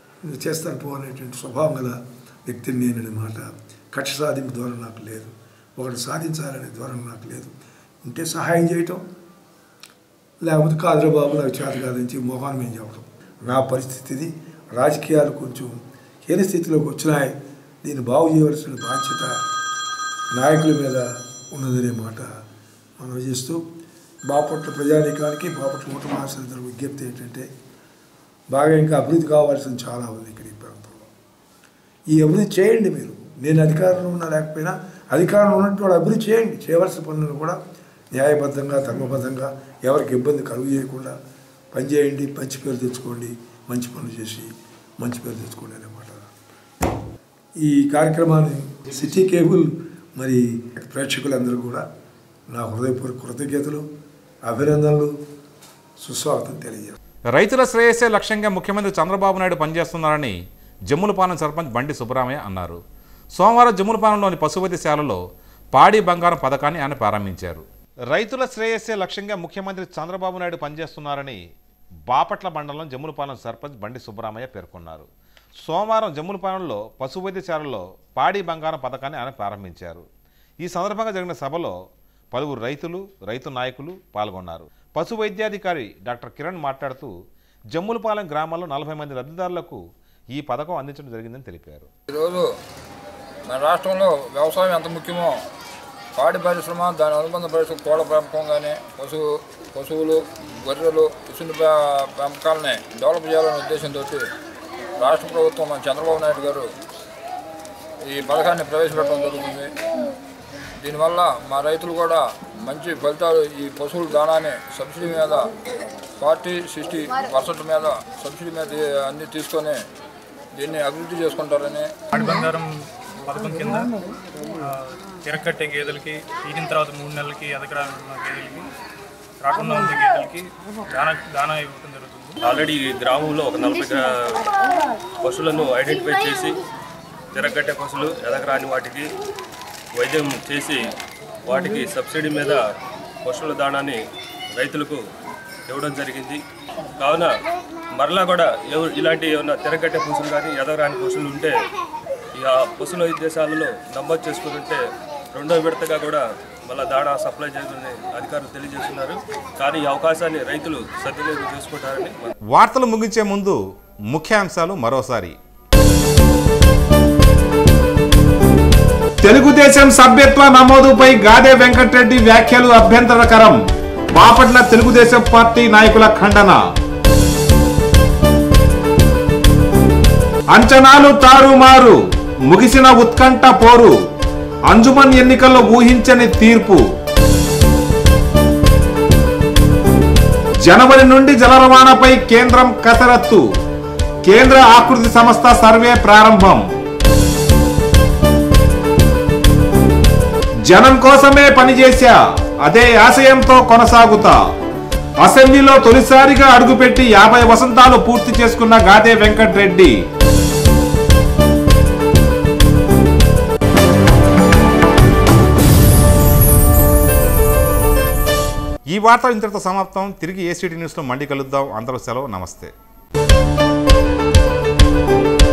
చేస్తాను పో అనేటువంటి స్వభావం గల వ్యక్తిని నేననే మాట కక్ష సాధింపు ద్వారా నాకు లేదు ఒకటి సాధించాలనే ధోరణి నాకు లేదు ఉంటే సహాయం చేయటం లేకపోతే కాదురా బాబు నాకు చేత కాదని చెప్పి మొహాన్ని మేము చెప్పడం నా పరిస్థితి ఇది రాజకీయాలు కొంచెం హీన స్థితిలోకి వచ్చినాయి దీన్ని బాగు చేయవలసిన బాధ్యత నాయకుల మీద ఉన్నదనే మాట మనం చేస్తూ బాపట్ల ప్రజానీకానికి బాపట్ల ఓటు మహాసంతుల విజ్ఞప్తి ఏంటంటే బాగా ఇంకా అభివృద్ధి కావాల్సింది చాలా ఉంది ఇక్కడ ఈ ప్రాంతంలో ఈ అభివృద్ధి చేయండి మీరు నేను అధికారంలో ఉన్నా లేకపోయినా అధికారంలో ఉన్నట్టు వాళ్ళు అభివృద్ధి చేయండి చేయవలసిన పనులను కూడా న్యాయబద్ధంగా ధర్మబద్ధంగా ఎవరికి ఇబ్బంది కలుగు చేయకుండా పనిచేయండి మంచి పేరు తెచ్చుకోండి మంచి పనులు చేసి మంచి పేరు తెచ్చుకోండి అనే మాట ఈ కార్యక్రమాన్ని సిటీ కేబుల్ మరి ప్రేక్షకులందరూ కూడా నా హృదయపూర్వక కృతజ్ఞతలు అభినందనలు సుస్వాగతం తెలియజేస్తాను రైతుల శ్రేయస్సే లక్ష్యంగా ముఖ్యమంత్రి చంద్రబాబు నాయుడు పనిచేస్తున్నారని జమ్ములపాలెం సర్పంచ్ బండి సుబ్బరామయ్య అన్నారు సోమవారం జమ్ములపాలెంలోని పశుపతిశాలలో పాడి బంగారం పథకాన్ని ఆయన ప్రారంభించారు రైతుల శ్రేయస్సే లక్ష్యంగా ముఖ్యమంత్రి చంద్రబాబు నాయుడు పనిచేస్తున్నారని బాపట్ల మండలం జమ్ములపాలెం సర్పంచ్ బండి సుబ్బరామయ్య పేర్కొన్నారు సోమవారం జమ్ములపాలెంలో పశువైద్యశాలలో పాడి బంగారం పథకాన్ని ఆయన ప్రారంభించారు ఈ సందర్భంగా జరిగిన సభలో పలువురు రైతులు రైతు నాయకులు పాల్గొన్నారు పశు వైద్యాధికారి డాక్టర్ కిరణ్ మాట్లాడుతూ జమ్ములపాలెం గ్రామంలో నలభై మంది లబ్ధిదారులకు ఈ పథకం అందించడం జరిగిందని తెలిపారు ఈరోజు మన రాష్ట్రంలో వ్యవసాయం ఎంత ముఖ్యమో పాడి పరిశ్రమ దాని అనుబంధ పరిశ్రమ కోళ్ళ పెంపకం కానీ పశువు పశువులు గొర్రెలు ఇసుని పెంపకాలని డెవలప్ చేయాలనే ఉద్దేశంతో రాష్ట్ర ప్రభుత్వం మన చంద్రబాబు నాయుడు గారు ఈ పథకాన్ని ప్రవేశపెట్టడం జరుగుతుంది దీనివల్ల మా రైతులు కూడా మంచి ఫలితాలు ఈ పశువుల దానాన్ని సబ్సిడీ మీద ఫార్టీ సిక్స్టీ పర్సెంట్ మీద సబ్సిడీ మీద అన్ని తీసుకొని దీన్ని అభివృద్ధి చేసుకుంటారని ఆడి బంగారం పథకం కింద ఆ, తిరగకట్టే గేదెలకి ఈనిన తర్వాత మూడు నెలలకి ఎదగడానికి ఉన్న గేదెలకి రాకుండా ఉన్న గేదెలకి దానా దానా ఇవ్వడం జరుగుతుంది ఆల్రెడీ ఈ గ్రామంలో ఒక నలభై గ్రా- పశువులను ఐడెంటిఫై చేసి తిరగట్టే పశువులు ఎదగరాని వాటికి వైద్యం చేసి వాటికి సబ్సిడీ మీద పశువుల దాణాన్ని రైతులకు ఇవ్వడం జరిగింది కావున మరలా కూడా ఎవ- ఇలాంటి ఏమైనా తిరగట్టే పశువులు కానీ ఎదగరాని పశువులు ఉంటే ఈ ఆ పశువుల వైద్యశాలలో నమోదు చేసుకుని ఉంటే రెండో విడతగా కూడా మళ్ళీ దాణా సప్లై చేయాలని అధికారులు తెలియజేస్తున్నారు కానీ ఈ అవకాశాన్ని రైతులు సద్వినియోగం చేసుకుంటారని వార్తలు ముగించే ముందు ముఖ్యాంశాలు మరోసారి తెలుగుదేశం సభ్యత్వ నమోదుపై గాదే వెంకటరెడ్డి వ్యాఖ్యలు అభ్యంతరకరం బాపట్ల తెలుగుదేశం పార్టీ నాయకుల ఖండన అంచనాలు తారుమారు ముగిసిన ఉత్కంఠ పోరు అంజుమన్ ఎన్నికల్లో ఊహించని తీర్పు జనవరి నుండి జల రవాణాపై కేంద్రం కసరత్తు కేంద్ర ఆకృతి సంస్థ సర్వే ప్రారంభం జనం కోసమే పనిచేశా అదే ఆశయంతో కొనసాగుతా అసెంబ్లీలో తొలిసారిగా అడుగుపెట్టి యాభై వసంతాలు పూర్తి చేసుకున్న గాదే వెంకట్రెడ్డి ఈ వార్తలు ఇంతటితో సమాప్తం తిరిగి ఏసీటీ న్యూస్లో మళ్ళీ కలుద్దాం అందరూ సెలవు నమస్తే